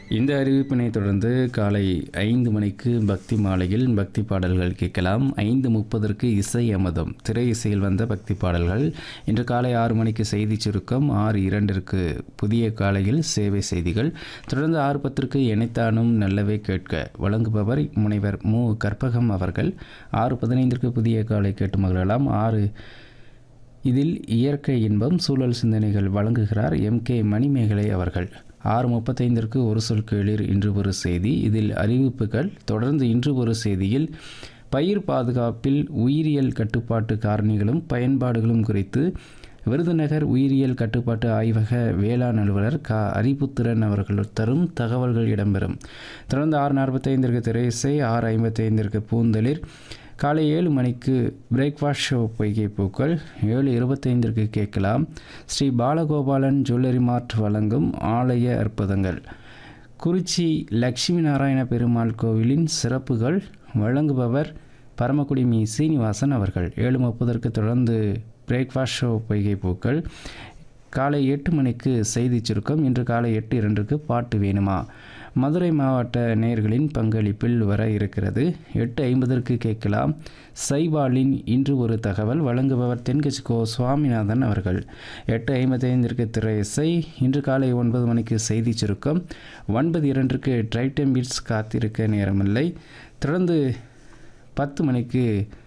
இந்த அறிவிப்பினை தொடர்ந்து காலை ஐந்து மணிக்கு பக்தி மாலையில் பக்தி பாடல்கள் கேட்கலாம் ஐந்து முப்பதற்கு இசை அமதம் திரை இசையில் வந்த பக்தி பாடல்கள் இன்று காலை ஆறு மணிக்கு செய்தி சுருக்கம் ஆறு இரண்டிற்கு புதிய காலையில் சேவை செய்திகள் தொடர்ந்து ஆறு பத்திற்கு இணைத்தானும் நல்லவே கேட்க வழங்குபவர் முனைவர் மு கற்பகம் அவர்கள் ஆறு பதினைந்திற்கு புதிய காலை கேட்டு மகிழலாம் ஆறு இதில் இயற்கை இன்பம் சூழல் சிந்தனைகள் வழங்குகிறார் எம் கே மணிமேகலை அவர்கள் ஆறு முப்பத்தைந்திற்கு ஒரு சொல் கேளிர் இன்று ஒரு செய்தி இதில் அறிவிப்புகள் தொடர்ந்து இன்று ஒரு செய்தியில் பயிர் பாதுகாப்பில் உயிரியல் கட்டுப்பாட்டு காரணிகளும் பயன்பாடுகளும் குறித்து விருதுநகர் உயிரியல் கட்டுப்பாட்டு ஆய்வக வேளாண் அலுவலர் க அரிபுத்திரன் அவர்கள் தரும் தகவல்கள் இடம்பெறும் தொடர்ந்து ஆறு நாற்பத்தைந்திற்கு திரையிசை ஆறு ஐம்பத்தைந்திற்கு பூந்தளிர் காலை ஏழு மணிக்கு பிரேக்ஃபாஸ்ட் ஷோ பொய்கை பூக்கள் ஏழு இருபத்தைந்திற்கு கேட்கலாம் ஸ்ரீ பாலகோபாலன் ஜுவல்லரி மார்ட் வழங்கும் ஆலய அற்புதங்கள் குறிச்சி லக்ஷ்மி நாராயண பெருமாள் கோவிலின் சிறப்புகள் வழங்குபவர் பரமக்குடி மீ சீனிவாசன் அவர்கள் ஏழு முப்பதற்கு தொடர்ந்து பிரேக்ஃபாஸ்ட் ஷோ பொய்கை பூக்கள் காலை எட்டு மணிக்கு செய்தி சுருக்கம் இன்று காலை எட்டு இரண்டுக்கு பாட்டு வேணுமா மதுரை மாவட்ட நேயர்களின் பங்களிப்பில் வர இருக்கிறது எட்டு ஐம்பதற்கு கேட்கலாம் சைபாலின் இன்று ஒரு தகவல் வழங்குபவர் தென்கட்சி கோ சுவாமிநாதன் அவர்கள் எட்டு ஐம்பத்தைந்திற்கு திரை இசை இன்று காலை ஒன்பது மணிக்கு செய்தி சுருக்கம் ஒன்பது இரண்டுக்கு ட்ரைட்டம் பீட்ஸ் காத்திருக்க நேரமில்லை தொடர்ந்து பத்து மணிக்கு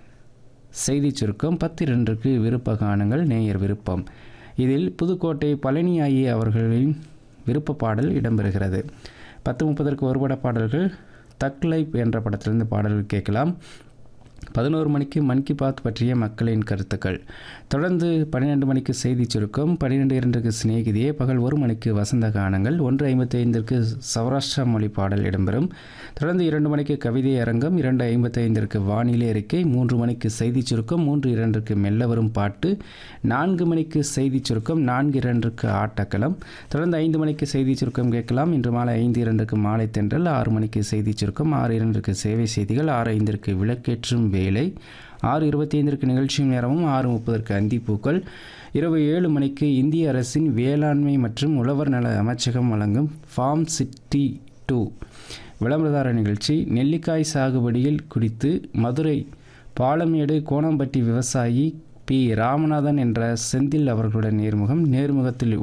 செய்தி சுருக்கம் பத்து இரண்டுக்கு விருப்ப காணுங்கள் நேயர் விருப்பம் இதில் புதுக்கோட்டை பழனியாயி அவர்களின் விருப்ப பாடல் இடம்பெறுகிறது பத்து முப்பதற்கு ஒருபட பாடல்கள் தக் லைஃப் என்ற படத்திலிருந்து பாடல்கள் கேட்கலாம் பதினோரு மணிக்கு மன் கி பாத் பற்றிய மக்களின் கருத்துக்கள் தொடர்ந்து பன்னிரெண்டு மணிக்கு செய்தி சுருக்கம் பன்னிரெண்டு இரண்டுக்கு சிநேகிதியே பகல் ஒரு மணிக்கு வசந்த கானங்கள் ஒன்று ஐம்பத்தி ஐந்திற்கு சௌராஷ்டிரா மொழி பாடல் இடம்பெறும் தொடர்ந்து இரண்டு மணிக்கு கவிதை அரங்கம் இரண்டு ஐம்பத்தைந்திற்கு வானிலை அறிக்கை மூன்று மணிக்கு செய்தி சுருக்கம் மூன்று இரண்டுக்கு மெல்ல வரும் பாட்டு நான்கு மணிக்கு செய்தி சுருக்கம் நான்கு இரண்டுக்கு ஆட்டக்களம் தொடர்ந்து ஐந்து மணிக்கு செய்தி சுருக்கம் கேட்கலாம் இன்று மாலை ஐந்து இரண்டுக்கு மாலை தென்றல் ஆறு மணிக்கு செய்தி சுருக்கம் ஆறு இரண்டுக்கு சேவை செய்திகள் ஆறு ஐந்திற்கு விளக்கேற்றும் வேலை ஆறு இருபத்தி ஐந்திற்கு நிகழ்ச்சியும் நேரமும் ஆறு முப்பதற்கு அந்திப்பூக்கள் இரவு ஏழு மணிக்கு இந்திய அரசின் வேளாண்மை மற்றும் உழவர் நல அமைச்சகம் வழங்கும் ஃபார்ம் சிட்டி டூ விளம்பரதார நிகழ்ச்சி நெல்லிக்காய் சாகுபடியில் குறித்து மதுரை பாலமேடு கோணம்பட்டி விவசாயி பி ராமநாதன் என்ற செந்தில் அவர்களுடன் நேர்முகம் நேர்முகத்தில்